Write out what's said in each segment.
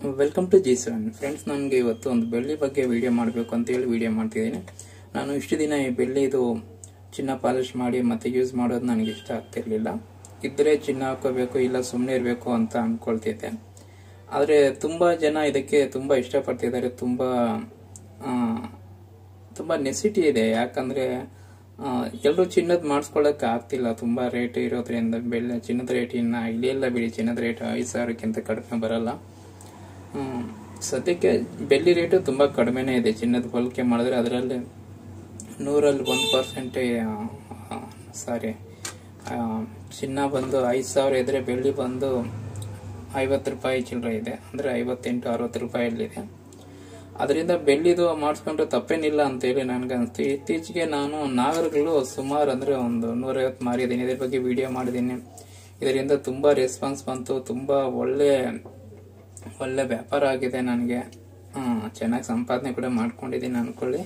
Welcome to G seven friends ನನಗೆ ಇವತ್ತು ಒಂದು ಬೆಳ್ಳಿ ಬಗ್ಗೆ ವಿಡಿಯೋ ಮಾಡಬೇಕು ಅಂತ ಹೇಳಿ ವಿಡಿಯೋ ಮಾಡ್ತಿದ್ದೀನಿ ನಾನು ಇಷ್ಟು ದಿನ ಈ ಬೆಳ್ಳಿದು ಚಿನ್ನ ಪಾಲಿಶ್ ಮಾಡಿ ಮತ್ತೆ ಯೂಸ್ ಮಾಡೋದು ನನಗೆ ಇಷ್ಟ ಆಗ್ತಿರ್ಲಿಲ್ಲ ಇದ್ರೆ ಚಿನ್ನ ಹಾಕೋಬೇಕು ಇಲ್ಲ ಸುಮ್ಮನೆ ಇರಬೇಕು ಅಂತ ಅನ್ಕೊಳ್ತಿದ್ದೆ ಆದರೆ ತುಂಬ ಜನ ಇದಕ್ಕೆ ತುಂಬ ಇಷ್ಟಪಡ್ತಿದ್ದಾರೆ ತುಂಬ ಆ, ತುಂಬ ನೆಸಿಟಿ ಇದೆ ಯಾಕಂದ್ರೆ ಎಲ್ಲರೂ ಚಿನ್ನದ ಮಾಡಿಸ್ಕೊಳ್ಳೋಕೆ ಆಗ್ತಿಲ್ಲ ತುಂಬಾ ರೇಟ್ ಇರೋದ್ರಿಂದ ಬೆಳ್ಳಿ ಚಿನ್ನದ ರೇಟ್ ಇನ್ನ ಇಳಿಯಲ್ಲ ಬಿಡಿ ಚಿನ್ನದ ರೇಟ್ ಐದು ಸಾವಿರಕ್ಕಿಂತ ಕಡಿಮೆ ಬರಲ್ಲ ಹ್ಮ್, ಸದ್ಯಕ್ಕೆ ಬೆಳ್ಳಿ ರೇಟು ತುಂಬಾ ಕಡಿಮೆನೇ ಇದೆ ಚಿನ್ನದ ಹೋಲಿಕೆ ಮಾಡಿದ್ರೆ ಅದರಲ್ಲಿ ನೂರಲ್ಲಿ ಒಂದು ಪರ್ಸೆಂಟೇ ಸಾರಿ ಚಿನ್ನ ಬಂದು ಐದು ಸಾವಿರ ಇದ್ರೆ ಬೆಳ್ಳಿ ಬಂದು ಐವತ್ತು ರೂಪಾಯಿ ಚಿಲ್ಲರೆ ಇದೆ ಅಂದ್ರೆ ಐವತ್ತೆಂಟು ಅರವತ್ತು ರೂಪಾಯಲ್ಲಿದೆ ಅದರಿಂದ ಬೆಳ್ಳಿದು ಮಾಡಿಸ್ಕೊಂಡ್ರೆ ತಪ್ಪೇನಿಲ್ಲ ಅಂತೇಳಿ ನನ್ಗೆ ಅನಿಸ್ತು ಇತ್ತೀಚೆಗೆ ನಾನು ನಾಗರಗಳು ಸುಮಾರು ಅಂದ್ರೆ ಒಂದು ನೂರೈವತ್ತು ಮಾರಿದ್ದೀನಿ ಇದ್ರ ಬಗ್ಗೆ ವಿಡಿಯೋ ಮಾಡಿದ್ದೀನಿ ಇದರಿಂದ ತುಂಬಾ ರೆಸ್ಪಾನ್ಸ್ ಬಂತು ತುಂಬಾ ಒಳ್ಳೆ ಒಳ್ಳೆ ವ್ಯಾಪಾರ ಆಗಿದೆ ನನಗೆ ಚೆನ್ನಾಗಿ ಸಂಪಾದನೆ ಕೂಡ ಮಾಡ್ಕೊಂಡಿದ್ದೀನಿ ಅನ್ಕೊಳ್ಳಿ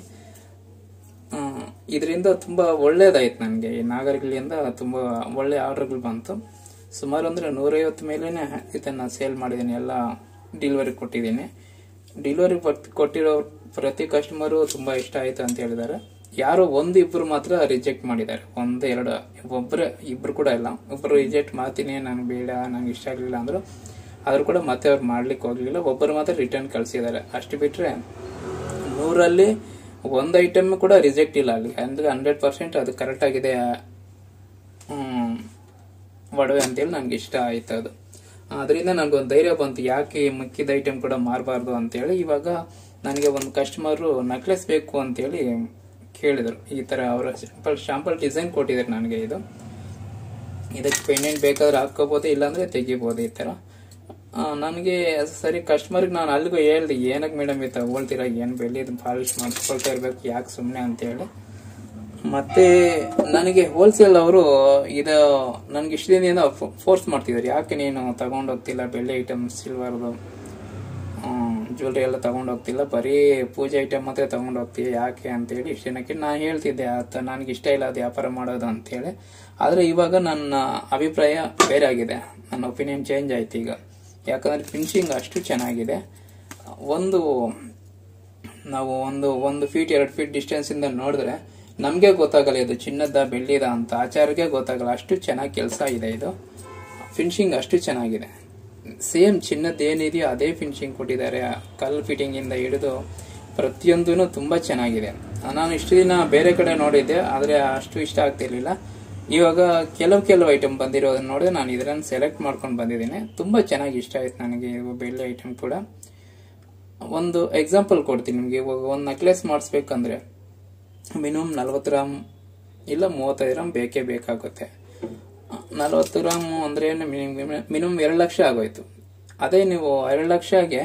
ಇದರಿಂದ ತುಂಬಾ ಒಳ್ಳೇದಾಯ್ತು ನನಗೆ ಈ ನಾಗರಿಕಗಳಿಂದ ತುಂಬಾ ಒಳ್ಳೆ ಆರ್ಡರ್ಗಳು ಬಂತು ಸುಮಾರು ಅಂದ್ರೆ ನೂರೈವತ್ತು ಮೇಲೇನೆ ಇದನ್ನ ಸೇಲ್ ಮಾಡಿದ್ದೀನಿ ಎಲ್ಲ ಡೆಲಿವರಿ ಕೊಟ್ಟಿದ್ದೀನಿ ಡೆಲಿವರಿ ಕೊಟ್ಟಿರೋ ಪ್ರತಿ ಕಸ್ಟಮರು ತುಂಬಾ ಇಷ್ಟ ಆಯ್ತು ಅಂತ ಹೇಳಿದ್ದಾರೆ ಯಾರೋ ಒಂದು ಇಬ್ರು ಮಾತ್ರ ರಿಜೆಕ್ಟ್ ಮಾಡಿದ್ದಾರೆ ಒಂದು ಎರಡು ಒಬ್ಬರೇ ಇಬ್ರು ಕೂಡ ಇಲ್ಲ ಒಬ್ಬರು ರಿಜೆಕ್ಟ್ ಮಾಡ್ತೀನಿ ನನಗೆ ಬೇಡ ನಂಗೆ ಇಷ್ಟ ಆಗಲಿಲ್ಲ ಅಂದ್ರು ಆದ್ರೂ ಕೂಡ ಮತ್ತೆ ಅವ್ರು ಮಾಡ್ಲಿಕ್ಕೆ ಹೋಗ್ಲಿಲ್ಲ ಒಬ್ಬರು ಮಾತ್ರ ರಿಟರ್ನ್ ಕಳ್ಸಿದ್ದಾರೆ ಅಷ್ಟು ಬಿಟ್ರೆ ನೂರಲ್ಲಿ ಒಂದು ಐಟಮ್ ಕೂಡ ರಿಜೆಕ್ಟ್ ಇಲ್ಲ ಅಲ್ಲಿ ಅಂದ್ರೆ ಹಂಡ್ರೆಡ್ ಪರ್ಸೆಂಟ್ ಅದು ಕರೆಕ್ಟ್ ಆಗಿದೆ ಹ್ಮ್, ಒಡವೆ ಅಂತೇಳಿ ನನ್ಗೆ ಇಷ್ಟ ಆಯ್ತು ಅದು ಅದರಿಂದ ನನಗೊಂದು ಧೈರ್ಯ ಬಂತು ಯಾಕೆ ಈ ಮಿಕ್ಕಿದ ಐಟಮ್ ಕೂಡ ಮಾರಬಾರ್ದು ಅಂತೇಳಿ ಇವಾಗ ನನಗೆ ಒಂದು ಕಸ್ಟಮರು ನೆಕ್ಲೆಸ್ ಬೇಕು ಅಂತೇಳಿ ಕೇಳಿದರು ಈ ತರ ಅವರ ಶಾಂಪಲ್ ಶಾಂಪಲ್ ಡಿಸೈನ್ ಕೊಟ್ಟಿದ್ದಾರೆ ನನಗೆ ಇದು ಇದಕ್ಕೆ ಪೆಂಡೆಂಟ್ ಬೇಕಾದ್ರೆ ಹಾಕೋಬಹುದು ಇಲ್ಲಾಂದ್ರೆ ತೆಗಿಬಹುದು ಈ ತರ ನನಗೆ ಸರಿ ಕಸ್ಟಮರ್ಗೆ ನಾನು ಅಲ್ಲಿಗೂ ಹೇಳ್ದೆ ಏನಕ್ಕೆ ಮೇಡಮ್ ಈ ತಗೊಳ್ತೀರಾ ಏನು ಬೆಳ್ಳಿದ್ ಪಾಲಿಶ್ ಮಾಡಿಸ್ಕೊಳ್ತಾ ಇರ್ಬೇಕು ಯಾಕೆ ಸುಮ್ಮನೆ ಅಂತೇಳಿ ಮತ್ತೆ ನನಗೆ ಹೋಲ್ಸೇಲ್ ಅವರು ಇದು ನನ್ಗೆ ಇಷ್ಟ ದಿನದಿಂದ ಫೋರ್ಸ್ ಮಾಡ್ತಿದ್ದಾರೆ ಯಾಕೆ ನೀನು ತಗೊಂಡ್ ಹೋಗ್ತಿಲ್ಲ ಬೆಳ್ಳಿ ಐಟಮ್ ಸಿಲ್ವರ್ದು ಜ್ಯುವೆಲ್ರಿ ಎಲ್ಲ ತಗೊಂಡ್ ಹೋಗ್ತಿಲ್ಲ ಬರೀ ಪೂಜೆ ಐಟಮ್ ಮಾತ್ರ ತಗೊಂಡ್ ಹೋಗ್ತೀಯ ಯಾಕೆ ಅಂತೇಳಿ ಇಷ್ಟ ದಿನಕ್ಕೆ ನಾನು ಹೇಳ್ತಿದ್ದೆ ಆತ ನನಗೆ ಇಷ್ಟ ಇಲ್ಲ ಅದು ವ್ಯಾಪಾರ ಮಾಡೋದು ಅಂತೇಳಿ ಆದ್ರೆ ಇವಾಗ ನನ್ನ ಅಭಿಪ್ರಾಯ ಬೇರೆ ಆಗಿದೆ ನನ್ನ ಒಪಿನಿಯನ್ ಚೇಂಜ್ ಆಯ್ತು ಈಗ ಯಾಕಂದ್ರೆ ಫಿನಿಶಿಂಗ್ ಅಷ್ಟು ಚೆನ್ನಾಗಿದೆ ಒಂದು ನಾವು ಒಂದು ಒಂದು ಫೀಟ್ ಎರಡು ಫೀಟ್ ಡಿಸ್ಟೆನ್ಸ್ ಇಂದ ನೋಡಿದ್ರೆ ನಮ್ಗೆ ಗೊತ್ತಾಗಲ್ಲ ಇದು ಚಿನ್ನದ ಬೆಳ್ಳಿದ ಅಂತ ಆಚಾರಕ್ಕೆ ಗೊತ್ತಾಗಲ್ಲ ಅಷ್ಟು ಚೆನ್ನಾಗಿ ಕೆಲಸ ಇದೆ ಇದು ಫಿನಿಶಿಂಗ್ ಅಷ್ಟು ಚೆನ್ನಾಗಿದೆ ಸೇಮ್ ಚಿನ್ನದ ಏನಿದೆಯೋ ಅದೇ ಫಿನಿಶಿಂಗ್ ಕೊಟ್ಟಿದ್ದಾರೆ ಕಲ್ ಫಿಟ್ಟಿಂಗ್ ಇಂದ ಹಿಡಿದು ಪ್ರತಿಯೊಂದೂ ತುಂಬಾ ಚೆನ್ನಾಗಿದೆ ನಾನು ಇಷ್ಟು ದಿನ ಬೇರೆ ಕಡೆ ನೋಡಿದ್ದೆ ಆದ್ರೆ ಅಷ್ಟು ಇಷ್ಟ ಆಗ್ತಿರ್ಲಿಲ್ಲ ಇವಾಗ ಕೆಲವು ಕೆಲವು ಐಟಮ್ ಬಂದಿರೋದನ್ನ ನೋಡಿ ನಾನು ಇದನ್ನ ಸೆಲೆಕ್ಟ್ ಮಾಡ್ಕೊಂಡು ಬಂದಿದ್ದೀನಿ ತುಂಬಾ ಚೆನ್ನಾಗಿ ಇಷ್ಟ ಆಯ್ತು ನನಗೆ ಇದು ಬೆಳ್ಳಿ ಐಟಮ್ ಕೂಡ ಒಂದು ಎಕ್ಸಾಂಪಲ್ ಕೊಡ್ತೀನಿ ನಿಮಗೆ ಇವಾಗ ಒಂದು ನೆಕ್ಲೆಸ್ ಮಾಡಿಸ್ಬೇಕಂದ್ರೆ ಮಿನಿಮಮ್ ನಲ್ವತ್ತು ಗ್ರಾಮ್ ಇಲ್ಲ ಮೂವತ್ತೈದು ಗ್ರಾಮ್ ಬೇಕೇ ಬೇಕಾಗುತ್ತೆ ನಲವತ್ತು ಗ್ರಾಮ್ ಅಂದ್ರೆ ಮಿನಿಮಮ್ ಎರಡು ಲಕ್ಷ ಆಗೋಯ್ತು ಅದೇ ನೀವು ಎರಡು ಲಕ್ಷಗೆ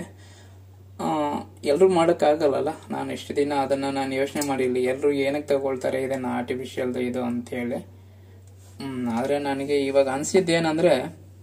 ಎಲ್ಲರೂ ಮಾಡೋಕ್ಕಾಗಲ್ಲಲ್ಲ ನಾನು ಇಷ್ಟು ದಿನ ಅದನ್ನ ನಾನು ಯೋಚನೆ ಮಾಡಿಲ್ಲ ಎಲ್ಲರೂ ಏನಕ್ಕೆ ತಗೊಳ್ತಾರೆ ಇದನ್ನ ಆರ್ಟಿಫಿಷಿಯಲ್ ಇದು ಅಂತ ಹೇಳಿ ಹ್ಮ್ ಆದ್ರೆ ನನಗೆ ಇವಾಗ ಅನ್ಸಿದ್ದೇನಂದ್ರೆ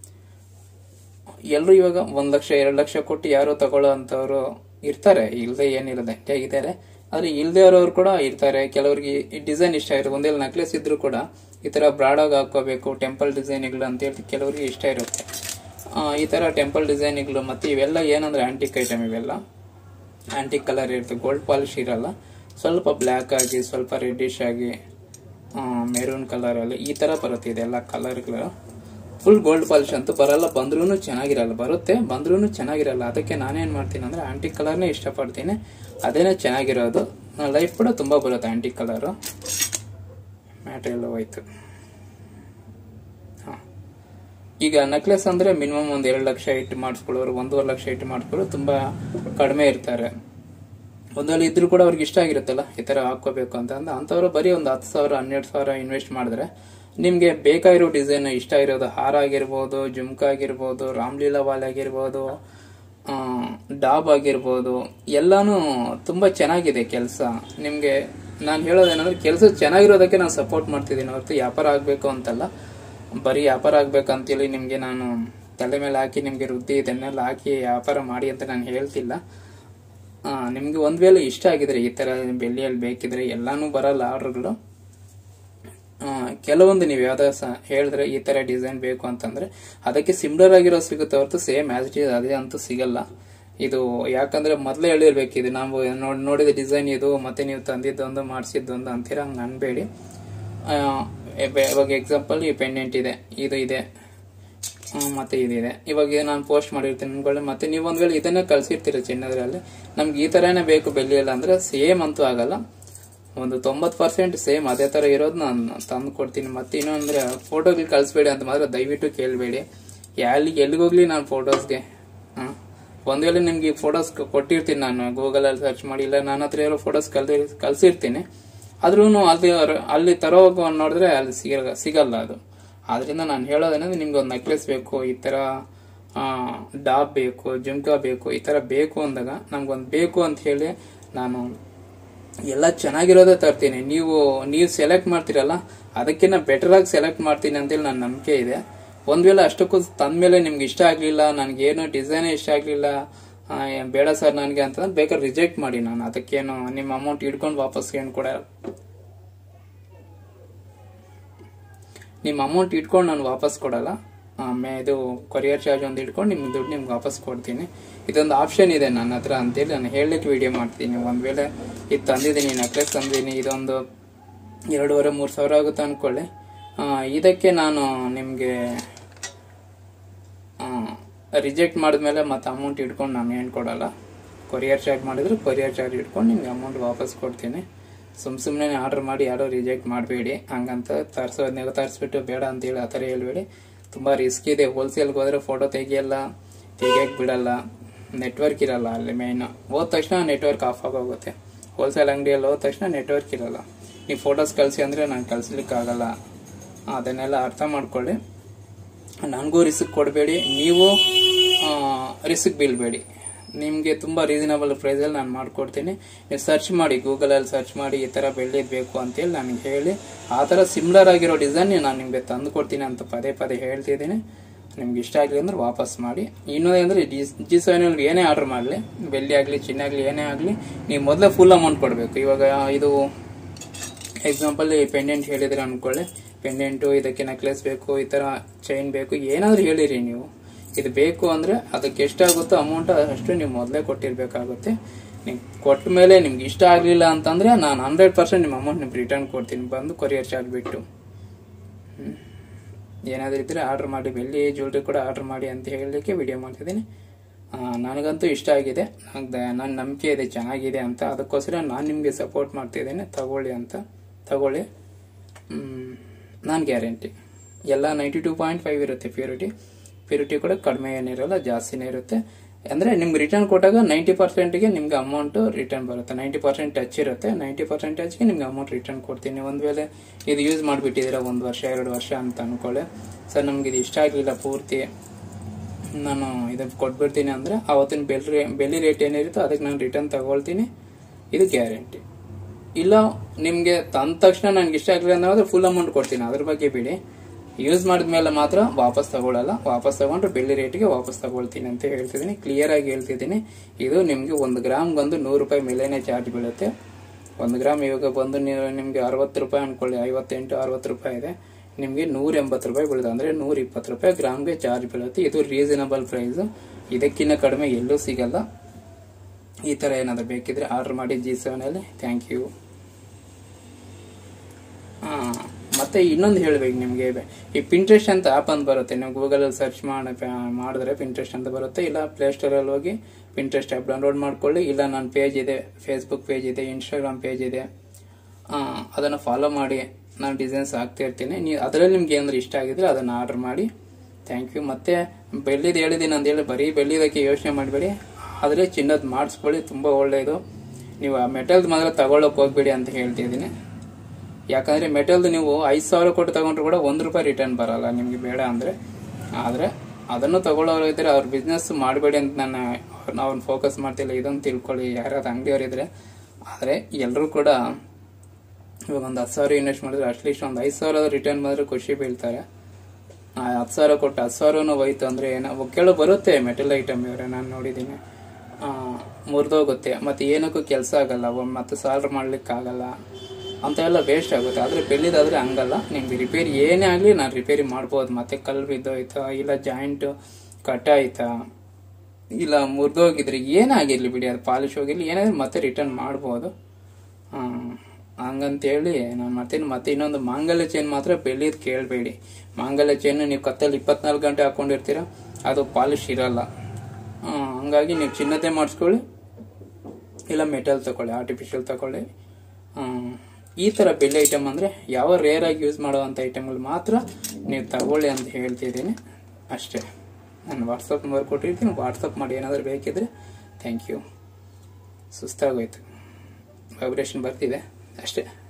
ಎಲ್ಲರೂ ಇವಾಗ ಒಂದ್ ಲಕ್ಷ ಎರಡು ಲಕ್ಷ ಕೊಟ್ಟು ಯಾರು ತಗೊಳ್ಳೋ ಅಂತವ್ರು ಇರ್ತಾರೆ ಇಲ್ದೆ ಏನಿಲ್ಲದೆ ಇದ್ದಾರೆ ಆದ್ರೆ ಇಲ್ದೇ ಇರೋರು ಕೂಡ ಇರ್ತಾರೆ ಕೆಲವರಿಗೆ ಈ ಡಿಸೈನ್ ಇಷ್ಟ ಇರುತ್ತೆ ಒಂದೆಲ್ಲ ನೆಕ್ಲೆಸ್ ಇದ್ರು ಕೂಡ ಈ ತರ ಬ್ರಾಡ್ ಆಗಿ ಹಾಕೋಬೇಕು ಟೆಂಪಲ್ ಡಿಸೈನ್ಗಳು ಅಂತ ಹೇಳಿ ಕೆಲವರಿಗೆ ಇಷ್ಟ ಇರುತ್ತೆ ಆ, ಈ ತರ ಟೆಂಪಲ್ ಡಿಸೈನ್ಗಳು ಮತ್ತೆ ಇವೆಲ್ಲ ಏನಂದ್ರೆ ಆಂಟಿಕ್ ಐಟಮ್ ಇವೆಲ್ಲ ಆಂಟಿಕ್ ಕಲರ್ ಇರುತ್ತೆ ಗೋಲ್ಡ್ ಪಾಲಿಶ್ ಇರಲ್ಲ ಸ್ವಲ್ಪ ಬ್ಲ್ಯಾಕ್ ಆಗಿ ಸ್ವಲ್ಪ ರೆಡ್ಡಿಶ್ ಆಗಿ ಮೆರೂನ್ ಕಲರ್ ಅಲ್ಲಿ ಈ ತರ ಬರುತ್ತೆ ಇದೆಲ್ಲ ಕಲರ್ಗಳು ಫುಲ್ ಗೋಲ್ಡ್ ಪಾಲಿಶ್ ಅಂತೂ ಬರಲ್ಲ ಬಂದ್ರೂ ಚೆನ್ನಾಗಿರಲ್ಲ ಬರುತ್ತೆ ಬಂದ್ರೂ ಚೆನ್ನಾಗಿರಲ್ಲ ಅದಕ್ಕೆ ನಾನೇನ್ ಮಾಡ್ತೀನಿ ಅಂದ್ರೆ ಆಂಟಿಕ್ ಕಲರ್ನೇ ಇಷ್ಟಪಡ್ತೀನಿ ಅದೇನೇ ಚೆನ್ನಾಗಿರೋದು ಲೈಫ್ ಕೂಡ ತುಂಬಾ ಬರುತ್ತೆ ಆಂಟಿಕ್ ಕಲರ್ ಮ್ಯಾಟ್ರ್ ಎಲ್ಲ ಹೋಯ್ತು ಹಾ. ಈಗ ನೆಕ್ಲೆಸ್ ಅಂದ್ರೆ ಮಿನಿಮಮ್ ಒಂದ್ ಎರಡು ಲಕ್ಷ ಇಟ್ಟು ಮಾಡಿಸ್ಕೊಳ್ಳೋರು ಒಂದೂವರೆ ಲಕ್ಷ ಇಟ್ಟು ಮಾಡಿಸ್ಕೊಳ್ಳೋರು ತುಂಬಾ ಕಡಿಮೆ ಇರ್ತಾರೆ ಒಂದಲ್ಲಿ ಇದ್ರೂ ಕೂಡ ಅವ್ರಿಗೆ ಇಷ್ಟ ಆಗಿರುತ್ತಲ್ಲ ಈ ತರ ಹಾಕೋಬೇಕು ಅಂತ ಅಂದ ಅಂತವ್ರು ಬರೀ ಒಂದು ಹತ್ತು ಸಾವಿರ ಹನ್ನೆರಡು ಸಾವಿರ ಇನ್ವೆಸ್ಟ್ ಮಾಡಿದ್ರೆ ನಿಮ್ಗೆ ಬೇಕಾಗಿರೋ ಡಿಸೈನ್ ಇಷ್ಟ ಇರೋದು ಹಾರ ಆಗಿರ್ಬೋದು ಜುಮ್ಕ ಆಗಿರ್ಬೋದು ರಾಮ್ಲೀಲಾ ವಾಲ್ ಆಗಿರ್ಬೋದು ಆ, ಡಾಬ್ ಆಗಿರ್ಬೋದು ಎಲ್ಲಾನು ತುಂಬಾ ಚೆನ್ನಾಗಿದೆ ಕೆಲಸ ನಿಮ್ಗೆ ನಾನು ಹೇಳೋದೇನಂದ್ರೆ ಕೆಲಸ ಚೆನ್ನಾಗಿರೋದಕ್ಕೆ ನಾನು ಸಪೋರ್ಟ್ ಮಾಡ್ತಿದ್ದೀನಿ ಹೊರತು ವ್ಯಾಪಾರ ಆಗ್ಬೇಕು ಅಂತಲ್ಲ ಬರೀ ವ್ಯಾಪಾರ ಆಗ್ಬೇಕಂತೇಳಿ ನಿಮ್ಗೆ ನಾನು ತಲೆ ಮೇಲೆ ಹಾಕಿ ನಿಮ್ಗೆ ವೃದ್ಧಿ ಇದನ್ನೆಲ್ಲ ಹಾಕಿ ವ್ಯಾಪಾರ ಮಾಡಿ ಅಂತ ನಾನು ಹೇಳ್ತಿಲ್ಲ ಆ, ನಿಮ್ಗೆ ಒಂದ್ ವೇಳೆ ಇಷ್ಟ ಆಗಿದ್ರೆ ಈ ತರ ಬೆಳ್ಳಿಯಲ್ಲಿ ಬೇಕಿದ್ರೆ ಎಲ್ಲಾನು ಬರಲ್ಲ ಆರ್ಡರ್ಗಳು ಆ, ಕೆಲವೊಂದು ನೀವು ಯಾವ್ದಾರ ಸ ಹೇಳಿದ್ರೆ ಈ ತರ ಡಿಸೈನ್ ಬೇಕು ಅಂತಂದ್ರೆ ಅದಕ್ಕೆ ಸಿಮಿಲರ್ ಆಗಿರೋ ಸಿಗುತ್ತೆ ಹೊರತು ಸೇಮ್ ಆಸ್ ಇಟ್ ಇಸ್ ಅದೇ ಅಂತೂ ಸಿಗಲ್ಲ ಇದು ಯಾಕಂದ್ರೆ ಮೊದಲೇ ಹೇಳಿರ್ಬೇಕು ಇದು ನಾವು ನೋಡ್- ನೋಡಿದ ಡಿಸೈನ್ ಇದು ಮತ್ತೆ ನೀವು ತಂದಿದ್ದೊಂದು ಮಾಡಿಸಿದ್ದೊಂದು ಅಂತೀರ ಹಂಗೆ ಅನ್ಬೇಡಿ ಆ, ಇವ- ಇವಾಗ ಎಕ್ಸಾಂಪಲ್ ಈ ಪೆಂಡೆಂಟ್ ಇದೆ ಇದು ಇದೆ ಹ್ಮ್, ಮತ್ತೆ ಇದಿದೆ ಇವಾಗ ನಾನು ಪೋಸ್ಟ್ ಮಾಡಿರ್ತೀನಿ ಅನ್ಕೊಳ್ಳಿ ಮತ್ತೆ ನೀವು ಒಂದ್ ವೇಳೆ ಇದನ್ನೇ ಕಳ್ಸಿರ್ತೀರ ಚಿನ್ನದ್ರಲ್ಲಿ ನಮ್ಗೆ ಈ ತರನೇ ಬೇಕು ಬೆಳ್ಳಿ ಎಲ್ಲ ಅಂದ್ರೆ ಸೇಮ್ ಅಂತೂ ಆಗಲ್ಲ ಒಂದು ತೊಂಬತ್ ಪರ್ಸೆಂಟ್ ಸೇಮ್ ಅದೇ ತರ ಇರೋದು ನಾನು ತಂದು ಕೊಡ್ತೀನಿ ಮತ್ತೆ ಇನ್ನೂ ಅಂದ್ರೆ ಫೋಟೋಗಳು ಕಳಿಸ್ಬೇಡಿ ಅಂತ ಮಾತ್ರ ದಯವಿಟ್ಟು ಕೇಳಬೇಡಿ ಎಲ್ಲಿ ಎಲ್ಲಿಗೋಗ್ಲಿ ನಾನು ಫೋಟೋಸ್ಗೆ ಹ್ಮ್ ಒಂದ್ ವೇಳೆ ನಿಮ್ಗೆ ಫೋಟೋಸ್ ಕೊಟ್ಟಿರ್ತೀನಿ ನಾನು ಗೂಗಲ್ ಅಲ್ಲಿ ಸರ್ಚ್ ಮಾಡಿ ಇಲ್ಲ ನನ್ನ ಹತ್ರ ಇರೋ ಫೋಟೋಸ್ ಕಲ್ದಿ ಕಳ್ಸಿರ್ತೀನಿ ಆದ್ರೂ ಅಲ್ಲಿ ಅಲ್ಲಿ ತರೋವಾಗ ನೋಡಿದ್ರೆ ಅಲ್ಲಿ ಸಿಗಲ್ಲ ಸಿಗಲ್ಲ ಅದು ಆದ್ರಿಂದ ನಾನು ಹೇಳೋದೇನಂದ್ರೆ ನಿಮ್ಗೆ ಒಂದು ನೆಕ್ಲೆಸ್ ಬೇಕು ಈ ತರ ಆ, ಡಾಬ್ ಬೇಕು ಜುಮ್ಕಾ ಬೇಕು ಈ ತರ ಬೇಕು ಅಂದಾಗ ನಮ್ಗೊಂದು ಬೇಕು ಅಂತ ಹೇಳಿ ನಾನು ಎಲ್ಲ ಚೆನ್ನಾಗಿರೋದೇ ತರ್ತೀನಿ ನೀವು ನೀವು ಸೆಲೆಕ್ಟ್ ಮಾಡ್ತೀರಲ್ಲ ಅದಕ್ಕಿಂತ ಬೆಟರ್ ಆಗಿ ಸೆಲೆಕ್ಟ್ ಮಾಡ್ತೀನಿ ಅಂತೇಳಿ ನನ್ನ ನಂಬಿಕೆ ಇದೆ ಒಂದ್ ವೇಳೆ ಅಷ್ಟಕ್ಕೂ ತಂದ್ಮೇಲೆ ನಿಮ್ಗೆ ಇಷ್ಟ ಆಗ್ಲಿಲ್ಲ ನನಗೇನು ಡಿಸೈನ್ ಇಷ್ಟ ಆಗ್ಲಿಲ್ಲ ಆ, ಏನ್ ಬೇಡ ಸರ್ ನನಗೆ ಅಂತ ಬೇಕಾದ್ರೆ ರಿಜೆಕ್ಟ್ ಮಾಡಿ ನಾನು ಅದಕ್ಕೇನು ನಿಮ್ಮ ಅಮೌಂಟ್ ಇಟ್ಕೊಂಡು ವಾಪಸ್ ಏನು ಕೊಡ ನಿಮ್ಮ ಅಮೌಂಟ್ ಇಟ್ಕೊಂಡು ನಾನು ವಾಪಸ್ ಕೊಡಲ್ಲ ಆಮೇಲೆ ಇದು ಕೊರಿಯರ್ ಚಾರ್ಜ್ ಒಂದು ಇಟ್ಕೊಂಡು ನಿಮ್ಗೆ ದುಡ್ಡು ನಿಮ್ಗೆ ವಾಪಸ್ ಕೊಡ್ತೀನಿ ಇದೊಂದು ಆಪ್ಷನ್ ಇದೆ ನನ್ನ ಹತ್ರ ಅಂತೇಳಿ ನಾನು ಹೇಳಲಿಕ್ಕೆ ವಿಡಿಯೋ ಮಾಡ್ತೀನಿ ಒಂದ್ ವೇಳೆ ಇದು ತಂದಿದ್ದೀನಿ ನೆಕ್ಲೆಸ್ ತಂದಿದ್ದೀನಿ ಇದೊಂದು ಎರಡೂವರೆ ಮೂರು ಸಾವಿರ ಆಗುತ್ತೆ ಅನ್ಕೊಳ್ಳಿ ಆ, ಇದಕ್ಕೆ ನಾನು ನಿಮಗೆ ರಿಜೆಕ್ಟ್ ಮಾಡಿದ್ಮೇಲೆ ಮತ್ತೆ ಅಮೌಂಟ್ ಇಟ್ಕೊಂಡು ನಾನು ಏನು ಕೊಡಲ್ಲ ಕೊರಿಯರ್ ಚಾರ್ಜ್ ಮಾಡಿದ್ರೆ ಕೊರಿಯರ್ ಚಾರ್ಜ್ ಇಟ್ಕೊಂಡು ನಿಮ್ಗೆ ಅಮೌಂಟ್ ವಾಪಸ್ ಕೊಡ್ತೀನಿ ಸುಮ್ ಸುಮ್ಮನೆ ಆರ್ಡರ್ ಮಾಡಿ ಯಾರೋ ರಿಜೆಕ್ಟ್ ಮಾಡಬೇಡಿ ಹಂಗಂತ ತರಿಸೋದ್ನಾಗ ತರಿಸ್ಬಿಟ್ಟು ಬೇಡ ಅಂತೇಳಿ ಆ ಥರ ಹೇಳ್ಬೇಡಿ ತುಂಬ ರಿಸ್ಕ್ ಇದೆ ಹೋಲ್ಸೇಲ್ಗೆ ಹೋದ್ರೆ ಫೋಟೋ ತೆಗಿಯಲ್ಲ ತೆಗಿಯಕ್ಕೆ ಬಿಡಲ್ಲ ನೆಟ್ವರ್ಕ್ ಇರಲ್ಲ ಅಲ್ಲಿ ಮೇಯ್ನ್ ಹೋದ ತಕ್ಷಣ ನೆಟ್ವರ್ಕ್ ಆಫ್ ಆಗೋಗುತ್ತೆ ಹೋಲ್ಸೇಲ್ ಅಂಗಡಿಯಲ್ಲಿ ಹೋದ ತಕ್ಷಣ ನೆಟ್ವರ್ಕ್ ಇರಲ್ಲ ನೀವು ಫೋಟೋಸ್ ಕಳಿಸಿ ಅಂದರೆ ನಾನು ಕಳಿಸ್ಲಿಕ್ಕೆ ಆಗಲ್ಲ ಅದನ್ನೆಲ್ಲ ಅರ್ಥ ಮಾಡ್ಕೊಳ್ಳಿ ನನಗೂ ರಿಸ್ಕ್ ಕೊಡಬೇಡಿ ನೀವು ರಿಸ್ಕ್ ಬೀಳ್ಬೇಡಿ ನಿಮಗೆ ತುಂಬ ರೀಸನಬಲ್ ಪ್ರೈಸಲ್ಲಿ ನಾನು ಮಾಡ್ಕೊಡ್ತೀನಿ ನೀವು ಸರ್ಚ್ ಮಾಡಿ ಗೂಗಲಲ್ಲಿ ಸರ್ಚ್ ಮಾಡಿ ಈ ಥರ ಬೆಳ್ಳಿದ್ ಬೇಕು ಅಂತೇಳಿ ನನಗೆ ಹೇಳಿ ಆ ಥರ ಸಿಮ್ಲರ್ ಆಗಿರೋ ಡಿಸೈನ್ ನಾನು ನಿಮಗೆ ತಂದು ಕೊಡ್ತೀನಿ ಅಂತ ಪದೇ ಪದೇ ಹೇಳ್ತಿದ್ದೀನಿ ನಿಮ್ಗೆ ಇಷ್ಟ ಆಗಲಿ ಅಂದ್ರೆ ವಾಪಸ್ ಮಾಡಿ ಇನ್ನೊಂದು ಅಂದರೆ ಜಿ ಜಿ ಸೆವೆನಲ್ಲಿ ಏನೇ ಆರ್ಡರ್ ಮಾಡಲಿ ಬೆಳ್ಳಿ ಆಗಲಿ ಚಿನ್ನ ಆಗಲಿ ಏನೇ ಆಗಲಿ ನೀವು ಮೊದಲೇ ಫುಲ್ ಅಮೌಂಟ್ ಕೊಡಬೇಕು ಇವಾಗ ಇದು ಎಕ್ಸಾಂಪಲ್ ಈ ಪೆಂಡೆಂಟ್ ಹೇಳಿದ್ರೆ ಅನ್ಕೊಳ್ಳಿ ಪೆಂಡೆಂಟು ಇದಕ್ಕೆ ನೆಕ್ಲೆಸ್ ಬೇಕು ಈ ತರ ಚೈನ್ ಬೇಕು ಏನಾದ್ರೂ ಹೇಳಿರಿ ನೀವು ಇದು ಬೇಕು ಅಂದ್ರೆ ಅದಕ್ಕೆ ಎಷ್ಟಾಗುತ್ತೋ ಅಮೌಂಟ್ ಅಷ್ಟು ನೀವು ಮೊದಲೇ ಕೊಟ್ಟಿರ್ಬೇಕಾಗುತ್ತೆ ನೀವು ಕೊಟ್ಟ ಮೇಲೆ ನಿಮ್ಗೆ ಇಷ್ಟ ಆಗಲಿಲ್ಲ ಅಂತಂದ್ರೆ ನಾನು ಹಂಡ್ರೆಡ್ ಪರ್ಸೆಂಟ್ ನಿಮ್ಮ ಅಮೌಂಟ್ ನಿಮ್ಗೆ ರಿಟರ್ನ್ ಕೊಡ್ತೀನಿ ಬಂದು ಕೊರಿಯರ್ ಚಾರ್ಜ್ ಬಿಟ್ಟು ಹ್ಮ್. ಏನಾದ್ರೂ ಇದ್ರೆ ಆರ್ಡರ್ ಮಾಡಿ ಬೆಳ್ಳಿ ಜ್ಯುವೆಲ್ರಿ ಕೂಡ ಆರ್ಡರ್ ಮಾಡಿ ಅಂತ ಹೇಳಲಿಕ್ಕೆ ವಿಡಿಯೋ ಮಾಡ್ತಿದ್ದೀನಿ ಆ, ನನಗಂತೂ ಇಷ್ಟ ಆಗಿದೆ ನನ್ನ ನಂಬಿಕೆ ಇದೆ ಚೆನ್ನಾಗಿದೆ ಅಂತ ಅದಕ್ಕೋಸ್ಕರ ನಾನು ನಿಮಗೆ ಸಪೋರ್ಟ್ ಮಾಡ್ತಿದ್ದೇನೆ ತಗೊಳ್ಳಿ ಅಂತ ತಗೊಳ್ಳಿ ನಾನು ಗ್ಯಾರಂಟಿ ಎಲ್ಲ ನೈಂಟಿ ಟೂ ಪಾಯಿಂಟ್ ಫೈವ್ ಇರುತ್ತೆ ಪ್ಯೂರಿಟಿ ಪ್ಯೂರಿಟಿ ಕೂಡ ಕಡಿಮೆ ಏನಿರಲ್ಲ ಜಾಸ್ತಿನೇ ಇರುತ್ತೆ ಅಂದರೆ ನಿಮ್ಗೆ ರಿಟರ್ನ್ ಕೊಟ್ಟಾಗ ನೈಂಟಿ ಪರ್ಸೆಂಟ್ಗೆ ನಿಮ್ಗೆ ಅಮೌಂಟ್ ರಿಟರ್ನ್ ಬರುತ್ತೆ ನೈಂಟಿ ಪರ್ಸೆಂಟ್ ಟಚ್ ಇರುತ್ತೆ ನೈಂಟಿ ಪರ್ಸೆಂಟೇಜ್ಗೆ ನಿಮ್ಗೆ ಅಮೌಂಟ್ ರಿಟರ್ನ್ ಕೊಡ್ತೀನಿ ಒಂದು ವೇಳೆ ಇದು ಯೂಸ್ ಮಾಡಿಬಿಟ್ಟಿದ್ದೀರಾ ಒಂದು ವರ್ಷ ಎರಡು ವರ್ಷ ಅಂತ ಅನ್ಕೊಳ್ಳಿ ಸರ್ ನಮ್ಗೆ ಇದು ಇಷ್ಟ ಆಗಲಿಲ್ಲ ಪೂರ್ತಿ ನಾನು ಇದನ್ನು ಕೊಟ್ಬಿಡ್ತೀನಿ ಅಂದರೆ ಅವತ್ತಿನ ಬೆಲ್ ರೇ ಬೆಲೆ ರೇಟ್ ಏನಿರುತ್ತೋ ಅದಕ್ಕೆ ನಾನು ರಿಟರ್ನ್ ತಗೊಳ್ತೀನಿ ಇದು ಗ್ಯಾರಂಟಿ ಇಲ್ಲ ನಿಮಗೆ ತಂದ ತಕ್ಷಣ ನನಗೆ ಇಷ್ಟ ಆಗಲಿಲ್ಲ ಅಂದ್ರೆ ಫುಲ್ ಅಮೌಂಟ್ ಕೊಡ್ತೀನಿ ಅದ್ರ ಬಗ್ಗೆ ಬಿಡಿ ಯೂಸ್ ಮಾಡಿದ್ಮೇಲೆ ಮಾತ್ರ ವಾಪಸ್ ತಗೊಳ್ಳಲ್ಲ ವಾಪಸ್ ತಗೊಂಡ್ರೆ ಬೆಳ್ಳಿ ರೇಟ್ಗೆ ವಾಪಸ್ ತಗೊಳ್ತೀನಿ ಅಂತ ಹೇಳ್ತಿದ್ದೀನಿ ಕ್ಲಿಯರ್ ಆಗಿ ಹೇಳ್ತಿದ್ದೀನಿ ಇದು ನಿಮಗೆ ಒಂದು ಗ್ರಾಮ್ ಬಂದು ನೂರು ರೂಪಾಯಿ ಮೇಲೇನೆ ಚಾರ್ಜ್ ಬೀಳುತ್ತೆ ಒಂದು ಗ್ರಾಮ್ ಇವಾಗ ಬಂದು ನೀವು ನಿಮಗೆ ಅರವತ್ತು ರೂಪಾಯಿ ಅನ್ಕೊಳ್ಳಿ ಐವತ್ತೆಂಟು ಅರವತ್ತು ರೂಪಾಯಿ ಇದೆ ನಿಮಗೆ ನೂರ ಎಂಬತ್ತು ರೂಪಾಯಿ ಬೀಳುತ್ತೆ ಅಂದ್ರೆ ನೂರ ಇಪ್ಪತ್ತು ರೂಪಾಯಿ ಗ್ರಾಮ್ಗೆ ಚಾರ್ಜ್ ಬೀಳುತ್ತೆ ಇದು ರೀಸನಬಲ್ ಪ್ರೈಸ್ ಇದಕ್ಕಿಂತ ಕಡಿಮೆ ಎಲ್ಲೂ ಸಿಗಲ್ಲ ಈ ತರ ಏನಾದ್ರು ಬೇಕಿದ್ರೆ ಆರ್ಡರ್ ಮಾಡಿ ಜಿ ಸೆವೆನ್ ಅಲ್ಲಿ ಥ್ಯಾಂಕ್ ಯು ಮತ್ತೆ ಇನ್ನೊಂದು ಹೇಳ್ಬೇಕು ನಿಮಗೆ ಈ ಪಿಂಟ್ರೆಸ್ಟ್ ಅಂತ ಆಪ್ ಅಂತ ಬರುತ್ತೆ ನೀವು ಗೂಗಲ್ ಅಲ್ಲಿ ಸರ್ಚ್ ಮಾಡಿ ಮಾಡಿದ್ರೆ ಪಿಂಟ್ರೆಸ್ಟ್ ಅಂತ ಬರುತ್ತೆ ಇಲ್ಲ ಪ್ಲೇಸ್ಟೋರ್ ಅಲ್ಲಿ ಹೋಗಿ ಪಿಂಟ್ರೆಸ್ಟ್ ಆಪ್ ಡೌನ್ಲೋಡ್ ಮಾಡ್ಕೊಳ್ಳಿ ಇಲ್ಲ ನನ್ನ ಪೇಜ್ ಇದೆ ಫೇಸ್ಬುಕ್ ಪೇಜ್ ಇದೆ ಇನ್ಸ್ಟಾಗ್ರಾಮ್ ಪೇಜ್ ಇದೆ ಆ, ಅದನ್ನ ಫಾಲೋ ಮಾಡಿ ನಾನು ಡಿಸೈನ್ಸ್ ಹಾಕ್ತಾ ಇರ್ತೀನಿ ನೀವು ಅದರಲ್ಲಿ ನಿಮ್ಗೆ ಏನಾದ್ರು ಇಷ್ಟ ಆಗಿದ್ರೆ ಅದನ್ನ ಆರ್ಡರ್ ಮಾಡಿ ಥ್ಯಾಂಕ್ ಯು ಮತ್ತೆ ಬೆಳ್ಳಿದ್ ಹೇಳಿದ್ದೀನಿ ಅಂತ ಹೇಳಿ ಬರೀ ಬೆಳ್ಳಿದಕ್ಕೆ ಯೋಚನೆ ಮಾಡಬೇಡಿ ಆದರೆ ಚಿನ್ನದ ಮಾಡಿಸ್ಕೊಳ್ಳಿ ತುಂಬಾ ಒಳ್ಳೆಯದು ನೀವು ಆ ಮೆಟಲ್ದು ಮಾತ್ರ ತಗೊಳ್ಳೋಕೆ ಹೋಗ್ಬೇಡಿ ಅಂತ ಹೇಳ್ತಿದ್ದೀನಿ ಯಾಕಂದ್ರೆ ಮೆಟಲ್ ನೀವು ಐದು ಸಾವಿರ ಕೊಟ್ಟು ತಗೊಂಡ್ರು ಕೂಡ ಒಂದು ರೂಪಾಯಿ ರಿಟರ್ನ್ ಬರಲ್ಲ ನಿಮ್ಗೆ ಬೇಡ ಅಂದ್ರೆ ಆದ್ರೆ ಅದನ್ನು ತಗೊಳ್ಳೋರು ಇದ್ರೆ ಅವ್ರ ಬಿಸ್ನೆಸ್ ಮಾಡಬೇಡಿ ಅಂತ ನಾನು ಅವ್ರನ್ನ ಫೋಕಸ್ ಮಾಡ್ತಿಲ್ಲ ಇದನ್ನು ತಿಳ್ಕೊಳ್ಳಿ ಯಾರಾದ್ರು ಅಂಗಡಿಯವ್ರು ಇದ್ರೆ ಆದ್ರೆ ಎಲ್ಲರೂ ಕೂಡ ಇವಾಗ ಒಂದು ಹತ್ತು ಸಾವಿರ ಇನ್ವೆಸ್ಟ್ ಮಾಡಿದ್ರೆ ಅಟ್ಲೀಸ್ಟ್ ಒಂದು ಐದು ಸಾವಿರ ರಿಟರ್ನ್ ಬಂದ್ರೆ ಖುಷಿ ಬೀಳ್ತಾರೆ ಆ ಹತ್ತು ಸಾವಿರ ಕೊಟ್ಟು ಹತ್ತು ಸಾವಿರನೂ ಹೋಯ್ತು ಅಂದ್ರೆ ಏನೋ ಕೆಲವು ಬರುತ್ತೆ ಮೆಟಲ್ ಐಟಮ್ ಇವರೇ ನಾನು ನೋಡಿದ್ದೀನಿ ಮುರಿದೋಗುತ್ತೆ ಮತ್ತೆ ಏನಕ್ಕೂ ಕೆಲಸ ಆಗಲ್ಲ ಒಮ್ಮೆ ಮತ್ತೆ ಸಾಲ್ವ್ ಮಾಡ್ಲಿಕ್ಕೆ ಆಗಲ್ಲ ಅಂತ ಎಲ್ಲ ವೇಸ್ಟ್ ಆಗುತ್ತೆ ಆದ್ರೆ ಬೆಳ್ಳಿದಾದ್ರೆ ಹಂಗಲ್ಲ ನಿಮ್ಗೆ ರಿಪೇರಿ ಏನೇ ಆಗಲಿ ನಾನು ರಿಪೇರಿ ಮಾಡ್ಬೋದು ಮತ್ತೆ ಕಲ್ಲು ಬಿದ್ದೋಯ್ತಾ ಇಲ್ಲ ಜಾಯಿಂಟ್ ಕಟ್ ಆಯ್ತಾ ಇಲ್ಲ ಮುರಿದೋಗಿದ್ರೆ ಏನಾಗಿರ್ಲಿ ಬಿಡಿ ಅದು ಪಾಲಿಶ್ ಹೋಗಿರ್ಲಿ ಏನಾದ್ರು ಮತ್ತೆ ರಿಟರ್ನ್ ಮಾಡ್ಬೋದು ಆ, ಹಂಗಂತೇಳಿ ನಾನು ಮಾಡ್ತೀನಿ ಮತ್ತೆ ಇನ್ನೊಂದು ಮಾಂಗಲ್ಯ ಚೈನ್ ಮಾತ್ರ ಬೆಳ್ಳಿದ್ ಕೇಳಬೇಡಿ ಮಾಂಗಲ್ಯ ಚೈನ್ ನೀವು ಕತ್ತಲ್ಲಿ ಇಪ್ಪತ್ನಾಲ್ಕು ಗಂಟೆ ಹಾಕೊಂಡಿರ್ತೀರ ಅದು ಪಾಲಿಶ್ ಇರಲ್ಲ ಆ, ಹಂಗಾಗಿ ನೀವು ಚಿನ್ನತೆ ಮಾಡಿಸ್ಕೊಳ್ಳಿ ಇಲ್ಲ ಮೆಟಲ್ ತಗೊಳ್ಳಿ ಆರ್ಟಿಫಿಷಿಯಲ್ ತಗೊಳ್ಳಿ ಆ, ಈ ಥರ ಬೆಳ್ಳಿ ಐಟಮ್ ಅಂದರೆ ಯಾವ ರೇರ್ ಆಗಿ ಯೂಸ್ ಮಾಡುವಂಥ ಐಟಮ್ಗಳು ಮಾತ್ರ ನೀವು ತಗೊಳ್ಳಿ ಅಂತ ಹೇಳ್ತಿದ್ದೀನಿ ಅಷ್ಟೇ ನಾನು ವಾಟ್ಸಪ್ ನಂಬರ್ ಕೊಟ್ಟಿರ್ತೀನಿ ವಾಟ್ಸಪ್ ಮಾಡಿ ಏನಾದರೂ ಬೇಕಿದ್ರೆ ಥ್ಯಾಂಕ್ ಯು ಸುಸ್ತಾಗೋಯ್ತು ವೈಬ್ರೇಷನ್ ಬರ್ತಿದೆ ಅಷ್ಟೇ